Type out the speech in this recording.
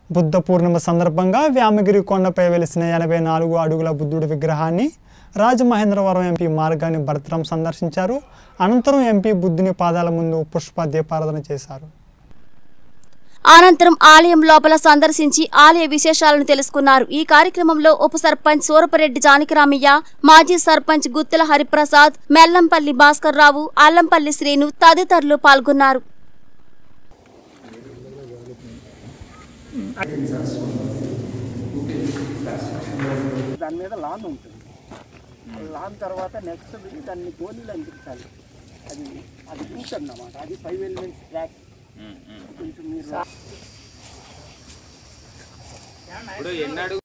బుద్ధ పూర్ణిమ సందర్భంగా వ్యామగిరి కొండపై వెలిసిన ఎనభై నాలుగు అడుగుల బుద్ధుడి విగ్రహాన్ని రాజమహేంద్రవరం ఎంపీ మార్గాన్ని భరతరం సందర్శించారు అనంతరం ఎంపీ బుద్ధుని పాదాల ముందు పుష్ప దీపారాధన చేశారు అనంతరం ఆలయం లోపల సందర్శించి ఆలయ విశేషాలను తెలుసుకున్నారు ఈ కార్యక్రమంలో ఉప సర్పంచ్ సూరపరెడ్డి జానకిరామయ్య మాజీ సర్పంచ్ గుత్తుల హరిప్రసాద్ మెల్లంపల్లి భాస్కర్ రావు అల్లంపల్లి శ్రీను తదితరులు పాల్గొన్నారు దాని మీద లాన్ ఉంటుంది లాన్ తర్వాత నెక్స్ట్ దాన్ని గోళీలు అందించాలి అది అది రూట్ అన్నమాట అది ఫైవ్ ఎలిమెంట్స్ ట్రాక్ కొంచెం మీరు ఇప్పుడు ఎన్నడు